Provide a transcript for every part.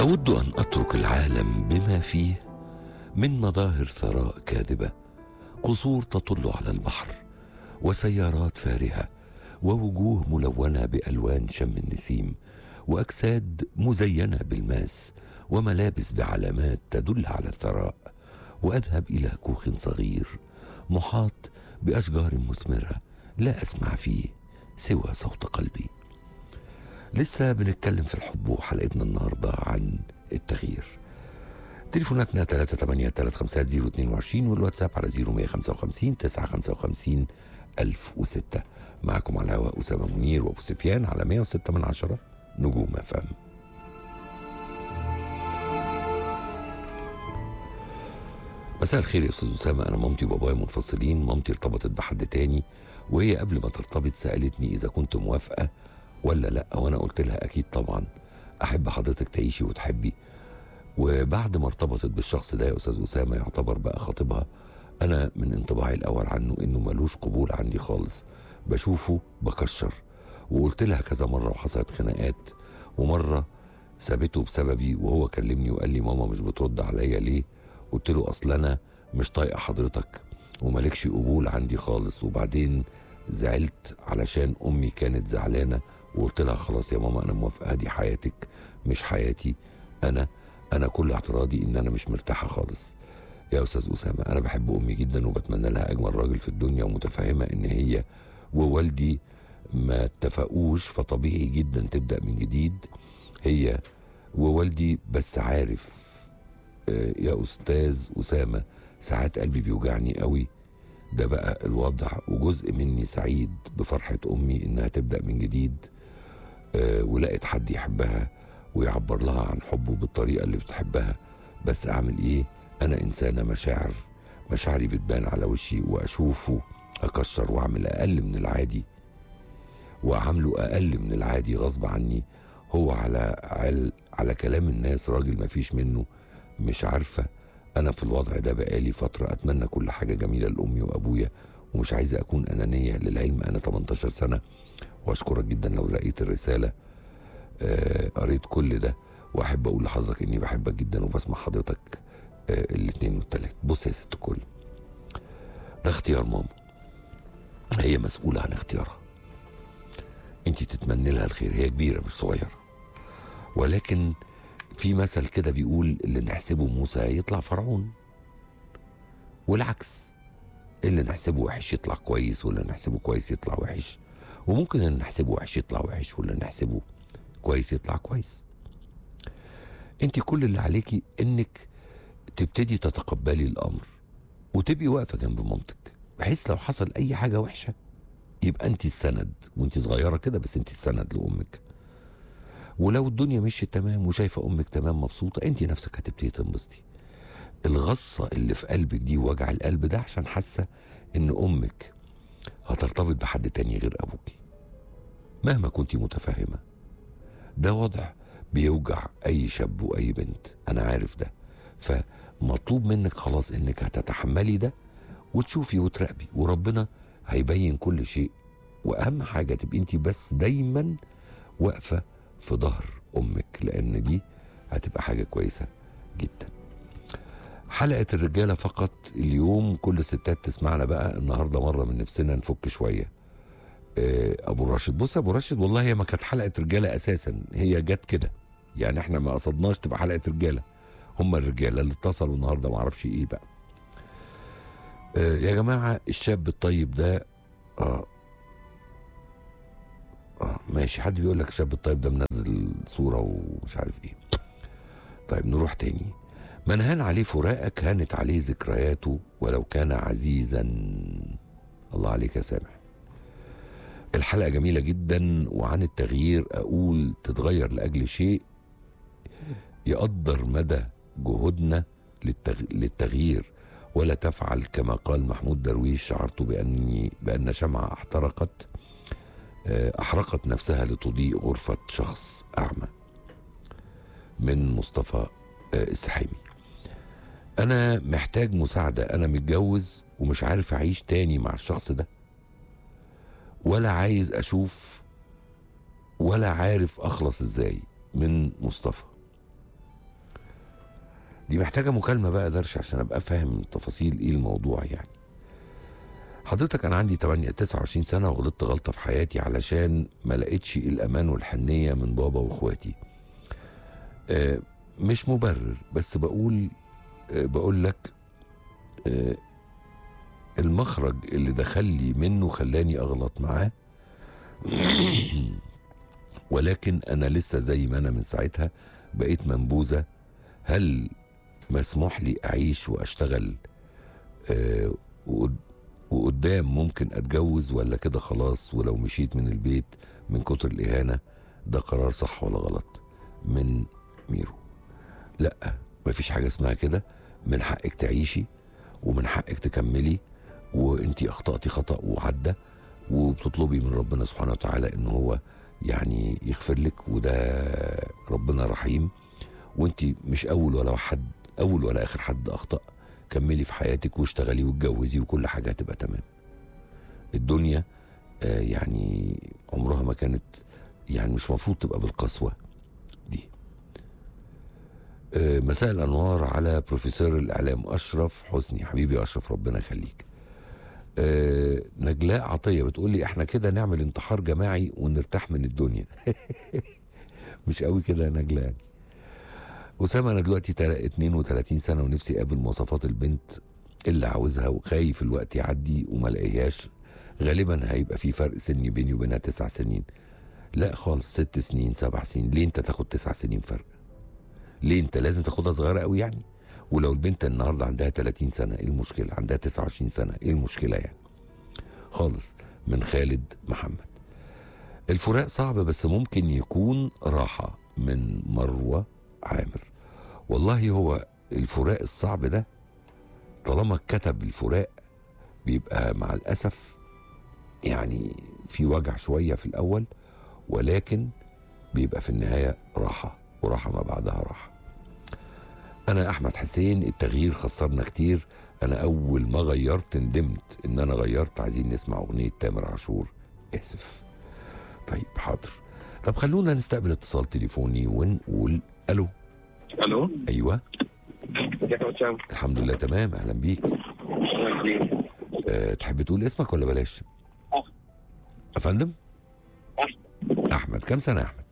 أود أن أترك العالم بما فيه من مظاهر ثراء كاذبة قصور تطل على البحر وسيارات فارهة ووجوه ملونة بألوان شم النسيم وأجساد مزينة بالماس وملابس بعلامات تدل على الثراء وأذهب إلى كوخ صغير محاط بأشجار مثمرة لا أسمع فيه سوى صوت قلبي لسه بنتكلم في الحب وحلقتنا النهارده عن التغيير تليفوناتنا 383 والواتساب على 0155 955 1006 معكم على الهواء أسامة منير وأبو سفيان على 106 من عشرة نجوم أفهم مساء الخير يا استاذ اسامه انا مامتي وبابايا منفصلين مامتي ارتبطت بحد تاني وهي قبل ما ترتبط سالتني اذا كنت موافقه ولا لا وانا قلت لها اكيد طبعا احب حضرتك تعيشي وتحبي وبعد ما ارتبطت بالشخص ده يا استاذ اسامه يعتبر بقى خطيبها انا من انطباعي الاول عنه انه ملوش قبول عندي خالص بشوفه بكشر وقلت لها كذا مره وحصلت خناقات ومره سابته بسببي وهو كلمني وقال لي ماما مش بترد عليا ليه قلت له اصل انا مش طايقه حضرتك ومالكش قبول عندي خالص وبعدين زعلت علشان امي كانت زعلانه وقلت لها خلاص يا ماما انا موافقه دي حياتك مش حياتي انا انا كل اعتراضي ان انا مش مرتاحه خالص يا استاذ اسامه انا بحب امي جدا وبتمنى لها اجمل راجل في الدنيا ومتفهمه ان هي ووالدي ما اتفقوش فطبيعي جدا تبدا من جديد هي ووالدي بس عارف آه، يا استاذ اسامه ساعات قلبي بيوجعني قوي ده بقى الوضع وجزء مني سعيد بفرحه امي انها تبدا من جديد آه، ولقت حد يحبها ويعبر لها عن حبه بالطريقه اللي بتحبها بس اعمل ايه انا انسانه مشاعر مشاعري بتبان على وشي واشوفه اكشر واعمل اقل من العادي واعامله اقل من العادي غصب عني هو على على, على كلام الناس راجل مفيش منه مش عارفه انا في الوضع ده بقالي فتره اتمنى كل حاجه جميله لامي وابويا ومش عايزه اكون انانيه للعلم انا 18 سنه واشكرك جدا لو لقيت الرساله آه قريت كل ده واحب اقول لحضرتك اني بحبك جدا وبسمع حضرتك آه الاثنين والتلات بص يا ست الكل ده اختيار ماما هي مسؤوله عن اختيارها انت تتمني لها الخير هي كبيره مش صغيره ولكن في مثل كده بيقول اللي نحسبه موسى يطلع فرعون والعكس اللي نحسبه وحش يطلع كويس واللي نحسبه كويس يطلع وحش وممكن اللي نحسبه وحش يطلع وحش واللي نحسبه كويس يطلع كويس انت كل اللي عليكي انك تبتدي تتقبلي الامر وتبقي واقفه جنب مامتك بحيث لو حصل اي حاجه وحشه يبقى انت السند وانت صغيره كده بس انت السند لامك ولو الدنيا مشيت تمام وشايفه امك تمام مبسوطه انت نفسك هتبتدي تنبسطي الغصه اللي في قلبك دي وجع القلب ده عشان حاسه ان امك هترتبط بحد تاني غير ابوكي مهما كنت متفهمه ده وضع بيوجع اي شاب واي بنت انا عارف ده فمطلوب منك خلاص انك هتتحملي ده وتشوفي وتراقبي وربنا هيبين كل شيء واهم حاجه تبقي انت بس دايما واقفه في ظهر امك لان دي هتبقى حاجه كويسه جدا حلقه الرجاله فقط اليوم كل الستات تسمعنا بقى النهارده مره من نفسنا نفك شويه آه، ابو راشد بص يا ابو راشد والله هي ما كانت حلقه رجاله اساسا هي جت كده يعني احنا ما قصدناش تبقى حلقه رجاله هم الرجاله اللي اتصلوا النهارده ما اعرفش ايه بقى آه، يا جماعه الشاب الطيب ده اه اه ماشي حد بيقول لك الشاب الطيب ده منزل صوره ومش عارف ايه طيب نروح تاني من هان عليه فراقك هانت عليه ذكرياته ولو كان عزيزا الله عليك يا سامح الحلقة جميلة جدا وعن التغيير أقول تتغير لأجل شيء يقدر مدى جهودنا للتغ... للتغيير ولا تفعل كما قال محمود درويش شعرت بأني بأن شمعة احترقت آه، أحرقت نفسها لتضيء غرفة شخص أعمى من مصطفى آه، السحيمي أنا محتاج مساعدة أنا متجوز ومش عارف أعيش تاني مع الشخص ده ولا عايز اشوف ولا عارف اخلص ازاي من مصطفى دي محتاجه مكالمه بقى درش عشان ابقى فاهم تفاصيل ايه الموضوع يعني حضرتك انا عندي 8 29 سنه وغلطت غلطه في حياتي علشان ما لقيتش الامان والحنيه من بابا واخواتي آه مش مبرر بس بقول آه بقول لك آه المخرج اللي دخل لي منه خلاني اغلط معاه ولكن انا لسه زي ما انا من ساعتها بقيت منبوذه هل مسموح لي اعيش واشتغل آه وقد- وقدام ممكن اتجوز ولا كده خلاص ولو مشيت من البيت من كتر الاهانه ده قرار صح ولا غلط من ميرو لا مفيش حاجه اسمها كده من حقك تعيشي ومن حقك تكملي وانتي اخطاتي خطا وعدى وبتطلبي من ربنا سبحانه وتعالى ان هو يعني يغفر لك وده ربنا رحيم وانت مش اول ولا حد اول ولا اخر حد اخطا كملي في حياتك واشتغلي واتجوزي وكل حاجه هتبقى تمام الدنيا آه يعني عمرها ما كانت يعني مش مفروض تبقى بالقسوه دي آه مساء الانوار على بروفيسور الاعلام اشرف حسني حبيبي يا اشرف ربنا يخليك آه نجلاء عطيه بتقول لي احنا كده نعمل انتحار جماعي ونرتاح من الدنيا مش قوي كده يا نجلاء يعني. أسامة أنا دلوقتي تلا- 32 سنة ونفسي أقابل مواصفات البنت اللي عاوزها وخايف الوقت يعدي وما الاقيهاش غالبا هيبقى في فرق سني بيني وبينها تسع سنين لا خالص ست سنين سبع سنين ليه انت تاخد تسع سنين فرق ليه انت لازم تاخدها صغيرة قوي يعني ولو البنت النهاردة عندها 30 سنة ايه المشكلة عندها 29 سنة ايه المشكلة يعني خالص من خالد محمد الفراق صعب بس ممكن يكون راحة من مروة عامر والله هو الفراق الصعب ده طالما كتب الفراق بيبقى مع الأسف يعني في وجع شوية في الأول ولكن بيبقى في النهاية راحة وراحة ما بعدها راحة أنا أحمد حسين التغيير خسرنا كتير أنا أول ما غيرت ندمت إن أنا غيرت عايزين نسمع أغنية تامر عاشور اسف طيب حاضر طب خلونا نستقبل اتصال تليفوني ونقول ألو الو أيوة ازيك يا وسام الحمد لله تمام أهلا بيك أه تحب تقول اسمك ولا بلاش؟ أحمد. يا فندم؟ أحمد. أحمد كم سنة يا أحمد؟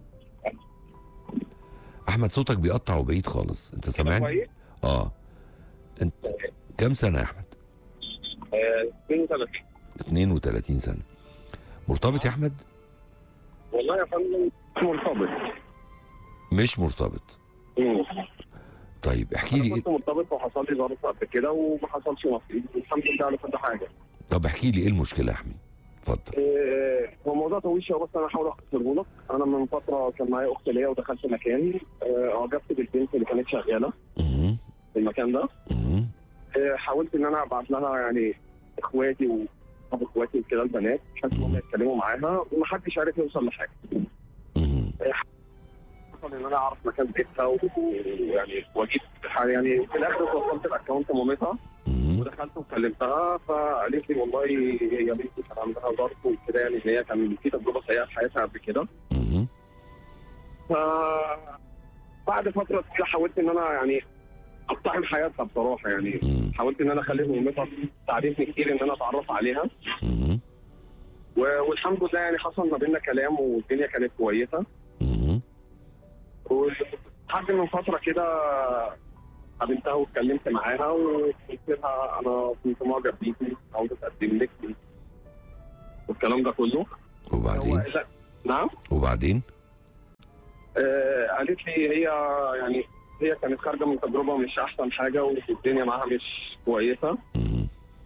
أحمد صوتك بيقطع وبعيد خالص أنت سامعني؟ كويس آه أنت كم سنة يا أحمد؟ آه، 32 32 سنة مرتبط يا أحمد؟ والله يا فندم مرتبط مش مرتبط مم. طيب احكي لي انا كنت مرتبط وحصل لي ظرف قبل كده وما حصلش نصيب الحمد لله على كل حاجه طب احكي لي ايه المشكلة يا أحمد؟ اتفضل آه، هو موضوع طويل شويه بس انا هحاول اختصره لك انا من فتره كان معايا اخت ليا ودخلت مكان آه، اعجبت بالبنت اللي كانت شغاله مهم. في المكان ده مهم. آه، حاولت ان انا ابعت لها يعني اخواتي وصحاب اخواتي وكده البنات بحيث ان هم يتكلموا معاها ومحدش عارف يوصل لحاجه مهم. حصل ان انا اعرف مكان بيتها و- ويعني واجيب يعني في الاخر وصلت الاكونت مامتها مهم. ودخلت وكلمتها فقالت لي والله هي بنتي كان عندها ظرف وكده يعني ان هي كان في تجربه سيئه في حياتها قبل كده مهم. ف بعد فتره طويله حاولت ان انا يعني اقتحم حياتها بصراحه يعني مهم. حاولت ان انا اخلي مامتها تعرفني كتير ان انا اتعرف عليها مهم. و- والحمد لله يعني حصل ما بيننا كلام والدنيا كانت كويسه مهم. ولحد من فتره كده قابلتها واتكلمت معاها وقلت لها انا كنت معجب بيكي عاوز اتقدم لك والكلام ده كله هو وبعدين إذا- نعم وبعدين آه قالت لي هي يعني هي كانت خارجه من تجربه مش احسن حاجه والدنيا معاها مش كويسه مهم.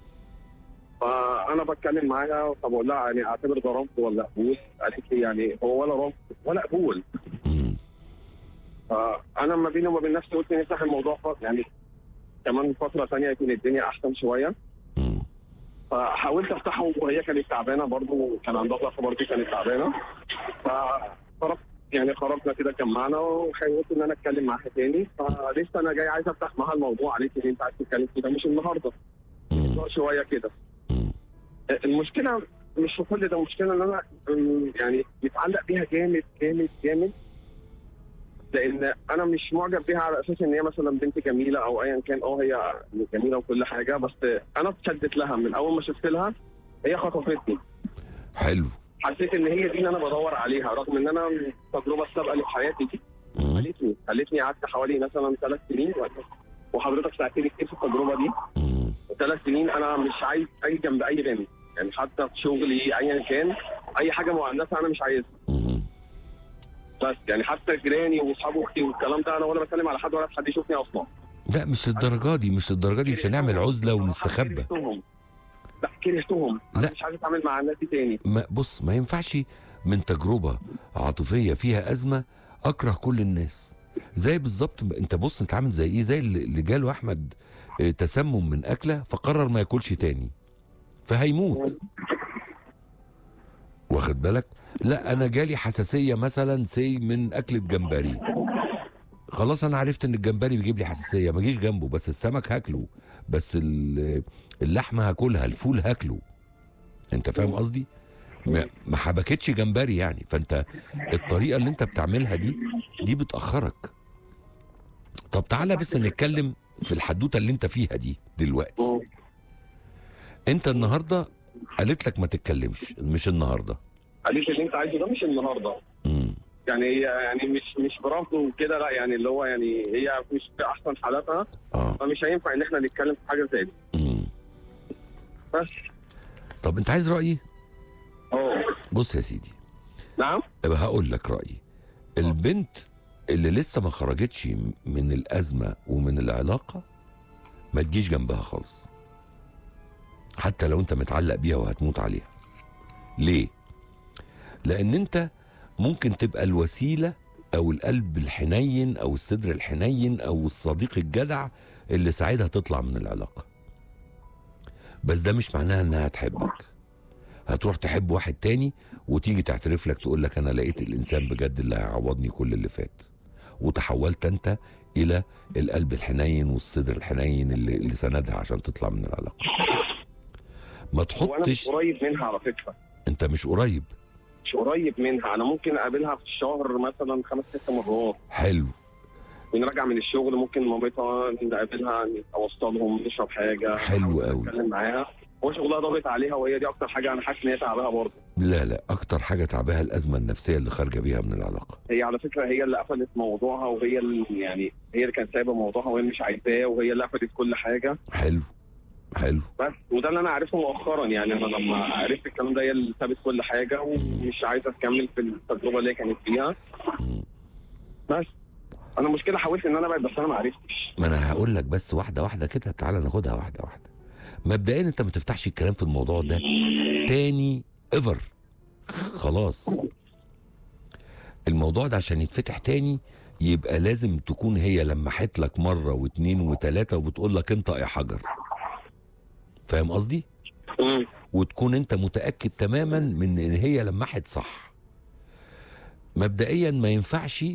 فانا بتكلم معاها فبقول لها يعني اعتبر ده رفض ولا قبول قالت لي يعني هو ولا رفض ولا قبول مهم. فانا ما بيني وما بين نفسي قلت نفتح الموضوع ف- يعني كمان فتره ثانيه يكون الدنيا احسن شويه مهم. فحاولت افتحه وهي كانت تعبانه برضو كان عندها ضغط برضو كانت تعبانه فخرجت يعني خرجنا كده جمعنا وحاولت ان انا اتكلم معاها تاني فلسه انا جاي عايز افتح معاها الموضوع قالت لي انت عايز تتكلم كده مش النهارده مهم. شويه كده مهم. المشكله مش في كل ده المشكله ان انا أم، يعني متعلق بيها جامد جامد جامد لان انا مش معجب بيها على اساس ان هي مثلا بنت جميله او ايا كان اه هي جميله وكل حاجه بس انا اتشدت لها من اول ما شفت لها هي خطفتني حلو حسيت ان هي دي اللي انا بدور عليها رغم ان انا التجربه السابقه اللي في حياتي دي مم. خلتني خلتني قعدت حوالي مثلا ثلاث سنين وحضرتك ساعدتني كتير في التجربه دي مم. ثلاث سنين انا مش عايز اي جنب اي بنت يعني حتى في شغلي ايا كان اي حاجه مؤنثه انا مش عايزها مم. بس يعني حتى جيراني واصحاب اختي والكلام ده انا ولا بسلم على حد ولا حد يشوفني اصلا لا مش الدرجه دي مش الدرجه دي مش هنعمل عزله ونستخبى كرهتهم لا كرهتهم لا. لا مش عايز اتعامل مع الناس دي تاني ما بص ما ينفعش من تجربه عاطفيه فيها ازمه اكره كل الناس زي بالظبط انت بص انت عامل زي ايه زي اللي اللي جاله احمد آه، تسمم من اكله فقرر ما ياكلش تاني فهيموت واخد بالك لا انا جالي حساسيه مثلا سي من اكله جمبري خلاص انا عرفت ان الجمبري بيجيب لي حساسيه ما اجيش جنبه بس السمك هاكله بس ال- اللحمه هاكلها الفول هاكله انت فاهم قصدي ما ما حبكتش جمبري يعني فانت الطريقه اللي انت بتعملها دي دي بتاخرك طب تعالى بس نتكلم في الحدوته اللي انت فيها دي دلوقتي انت النهارده قالت لك ما تتكلمش مش النهارده قالت اللي انت عايزه ده مش النهارده امم يعني هي يعني مش مش برافض وكده لا يعني اللي هو يعني هي مش في احسن حالاتها اه فمش هينفع ان احنا نتكلم في حاجه زي دي امم بس طب انت عايز رايي اه بص يا سيدي نعم هقول لك رايي البنت اللي لسه ما خرجتش من الازمه ومن العلاقه ما تجيش جنبها خالص حتى لو انت متعلق بيها وهتموت عليها ليه لان انت ممكن تبقى الوسيله او القلب الحنين او الصدر الحنين او الصديق الجدع اللي ساعدها تطلع من العلاقه بس ده مش معناها انها تحبك هتروح تحب واحد تاني وتيجي تعترف لك تقول لك انا لقيت الانسان بجد اللي هيعوضني كل اللي فات وتحولت انت الى القلب الحنين والصدر الحنين اللي, اللي سندها عشان تطلع من العلاقه ما وانا مش تحطش قريب منها على فكره انت مش قريب مش قريب منها انا ممكن اقابلها في الشهر مثلا خمس ست مرات حلو بنرجع من الشغل ممكن مامتها نقابلها اوصلهم نشرب حاجه حلو قوي اتكلم معاها هو شغلها ضاغط عليها وهي دي اكتر حاجه انا حاسس ان هي تعبها برضه لا لا اكتر حاجه تعبها الازمه النفسيه اللي خارجه بيها من العلاقه هي على فكره هي اللي قفلت موضوعها وهي اللي يعني هي اللي كانت سايبه موضوعها وهي مش عايزاه وهي اللي قفلت كل حاجه حلو حلو بس وده اللي انا عارفه مؤخرا يعني انا لما عرفت الكلام ده هي اللي سابت كل حاجه ومش عايزه تكمل في التجربه اللي هي كانت فيها مم. بس انا المشكله حاولت ان انا ابعد بس انا ما عرفتش ما انا هقول لك بس واحده واحده كده تعالى ناخدها واحده واحده مبدئيا انت ما تفتحش الكلام في الموضوع ده تاني ايفر خلاص الموضوع ده عشان يتفتح تاني يبقى لازم تكون هي لمحت لك مره واتنين وتلاته وبتقول لك انت يا حجر فاهم قصدي مم. وتكون انت متاكد تماما من ان هي لمحت صح مبدئيا ما ينفعش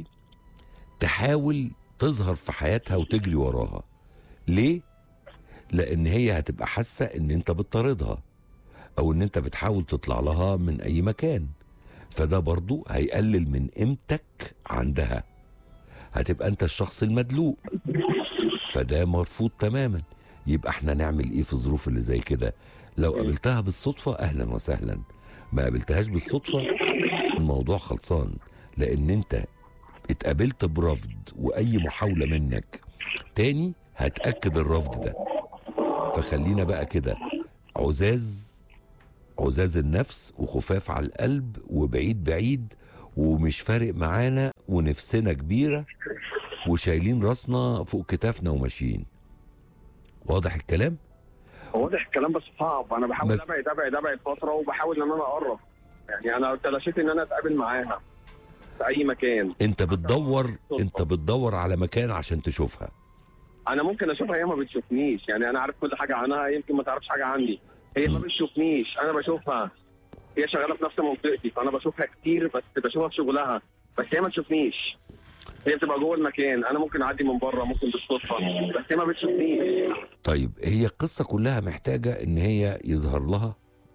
تحاول تظهر في حياتها وتجري وراها ليه لان هي هتبقى حاسه ان انت بتطاردها او ان انت بتحاول تطلع لها من اي مكان فده برضو هيقلل من قيمتك عندها هتبقى انت الشخص المدلوق فده مرفوض تماما يبقى احنا نعمل ايه في الظروف اللي زي كده لو قابلتها بالصدفه اهلا وسهلا ما قابلتهاش بالصدفه الموضوع خلصان لان انت اتقابلت برفض واي محاوله منك تاني هتاكد الرفض ده فخلينا بقى كده عزاز عزاز النفس وخفاف على القلب وبعيد بعيد ومش فارق معانا ونفسنا كبيره وشايلين راسنا فوق كتافنا وماشيين واضح الكلام هو واضح الكلام بس صعب انا بحاول مف- ابعد ابعد ابعد فتره وبحاول ان انا اقرب يعني انا تلاشيت ان انا اتقابل معاها في اي مكان انت بتدور انت بتدور على مكان عشان تشوفها انا ممكن اشوفها هي ما بتشوفنيش يعني انا عارف كل حاجه عنها يمكن ما تعرفش حاجه عني هي ما بتشوفنيش انا بشوفها هي شغاله في نفس منطقتي فانا بشوفها كتير بس بشوفها في شغلها بس هي ما تشوفنيش هي بتبقى جوه المكان انا ممكن اعدي من بره ممكن بالصدفه بس هي ما بتشوفنيش طيب هي القصة كلها محتاجة ان هي يظهر لها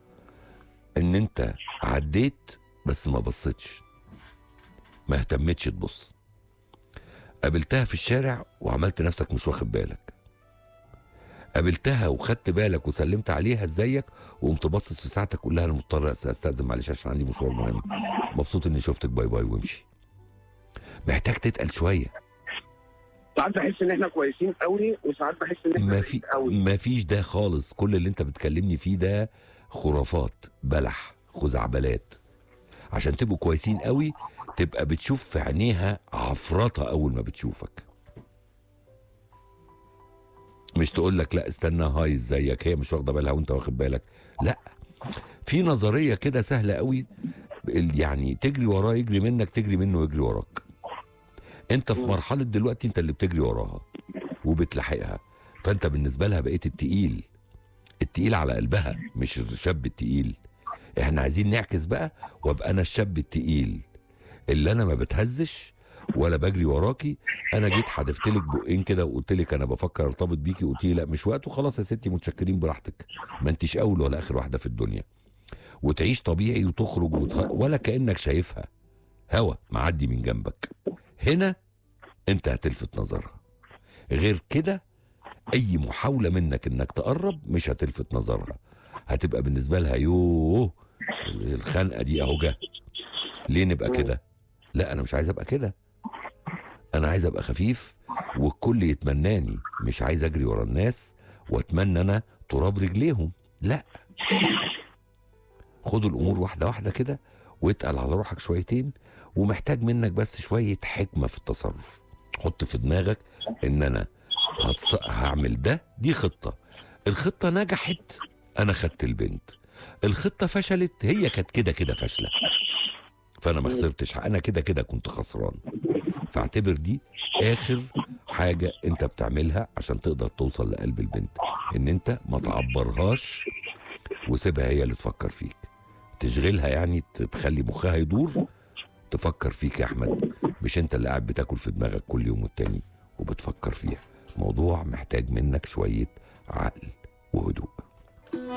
ان انت عديت بس ما بصيتش ما اهتمتش تبص قابلتها في الشارع وعملت نفسك مش واخد بالك قابلتها وخدت بالك وسلمت عليها ازيك وقمت باصص في ساعتك قول لها انا مضطر استاذن معلش عشان عندي مشوار مهم مبسوط اني شفتك باي باي وامشي محتاج تتقل شويه ساعات بحس ان احنا كويسين قوي وساعات بحس ان احنا ما بعيد في قوي ما فيش ده خالص كل اللي انت بتكلمني فيه ده خرافات بلح خزعبلات عشان تبقوا كويسين قوي تبقى بتشوف في عينيها عفرطه اول ما بتشوفك مش تقول لك لا استنى هاي ازيك هي مش واخده بالها وانت واخد بالك لا في نظريه كده سهله قوي ال- يعني تجري وراه يجري منك تجري منه يجري وراك انت في مرحله دلوقتي انت اللي بتجري وراها وبتلاحقها فانت بالنسبه لها بقيت التقيل التقيل على قلبها مش الشاب التقيل احنا عايزين نعكس بقى وابقى انا الشاب التقيل اللي انا ما بتهزش ولا بجري وراكي انا جيت حدفت لك بقين كده وقلت لك انا بفكر ارتبط بيكي قلت لي لا مش وقته خلاص يا ستي متشكرين براحتك ما انتش اول ولا اخر واحده في الدنيا وتعيش طبيعي وتخرج وتخ... ولا كانك شايفها هوا معدي من جنبك هنا انت هتلفت نظرها غير كده اي محاوله منك انك تقرب مش هتلفت نظرها هتبقى بالنسبه لها يوه الخنقه دي اهو جه ليه نبقى كده لا انا مش عايز ابقى كده انا عايز ابقى خفيف والكل يتمناني مش عايز اجري ورا الناس واتمنى انا تراب رجليهم لا خدوا الامور واحده واحده كده واتقل على روحك شويتين ومحتاج منك بس شويه حكمه في التصرف حط في دماغك ان انا هتص... هعمل ده دي خطه الخطه نجحت انا خدت البنت الخطه فشلت هي كانت كده كده فاشله فانا ما خسرتش انا كده كده كنت خسران فاعتبر دي اخر حاجه انت بتعملها عشان تقدر توصل لقلب البنت ان انت ما تعبرهاش وسيبها هي اللي تفكر فيك تشغلها يعني ت- تخلي مخها يدور تفكر فيك يا احمد مش انت اللي قاعد بتاكل في دماغك كل يوم والتاني وبتفكر فيها موضوع محتاج منك شويه عقل وهدوء